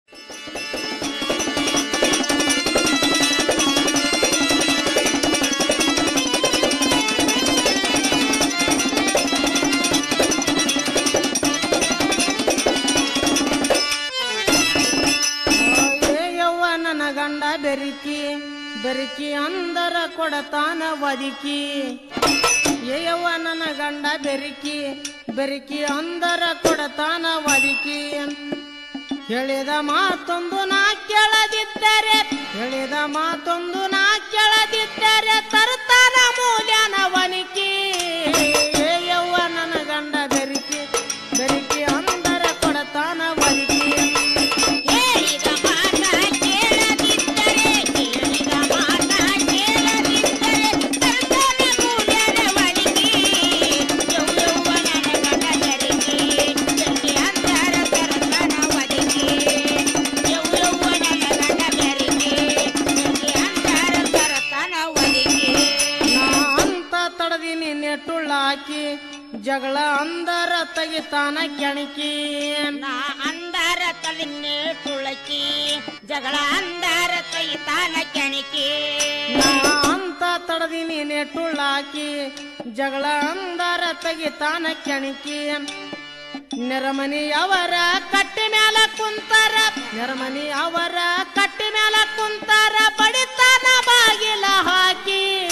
ಏ ಯವ್ವ ನನ್ನ ಗಂಡ ಬೆರಿಕಿ ಬೆರಿಕಿ ಅಂದರ ಕೊಡತಾನ ಒದಿಕಿ ಏ ಯವ್ವ ನನ್ನ ಗಂಡ ಬೆರಿಕಿ ಬೆರಿಕಿ ಅಂದರ ಕೊಡತಾನ ಒದಿಕಿ ಹೇಳಿದ ಮಾತೊಂದು ನಾ ಕೇಳದಿದ್ದರೆ ಹೇಳಿದ ಮಾತೊಂದು ನಾ ಕೇಳದಿದ್ದರೆ ತರ್ತಾನ ಮೂಲ್ಯನ ವನಿಕಿ ಏ ಯವ್ವ ನನ್ನ ಗಂಡ ಬೆರಿಕಿ ಬೆರಿಕಿ ಅಂದರ ಕೊಡತಾನ ಒದಿಕಿ ಹೇಳಿದ ಮಾತ ಕೇಳದಿದ್ದರೆ ಕೇಳಿದ ಮಾತ ಕೇಳದಿದ್ದರೆ ತರ್ತಾನ ಮೂಲ್ಯನ ಒದಗಿ ಯೌ ಯೌವನನ ಗಂಡ ಬೆರಗಿ ಬೆರಗಿ ಅಂದರ ತರ್ತಾನ ಒದಗಿ ಯೌ ಯೌವನನ ಗಂಡ ಬೆರಗಿ ಬೆರಗಿ ಅಂದರ ತರ್ತಾನ ಒದಗಿ ನಾ ಅಂತ ತಡದಿನಿ ನೆಟ್ಟುಳ್ಳ ಹಾಕಿ ಜಗಳ ಅಂದರ ತೆಗಿತಾನ ಕೆಣಕಿ ನಾ ಅಂದಾರ ತಲಿನ್ನೆ ತುಳಕಿ ಜಗಳ ಅಂದಾರ ಕೈತಾನ ಕೆಣಕಿ ನಾ ಅಂತ ತಡದಿನಿ ನೆಟ್ಟುಳ್ಳ ಹಾಕಿ ಜಗಳ ಅಂದರ ತೆಗಿತಾನ ಕೆಣಕಿ ನೆರಮನಿ ಅವರ ಕಟ್ಟಿ ಮ್ಯಾಲ ಕುಂತಾರ ನೆರಮನಿ ಅವರ ಕಟ್ಟಿ ಮ್ಯಾಲ ಕುಂತಾರ ಬಡಿತಾನ ಬಾಗಿಲ ಹಾಕಿ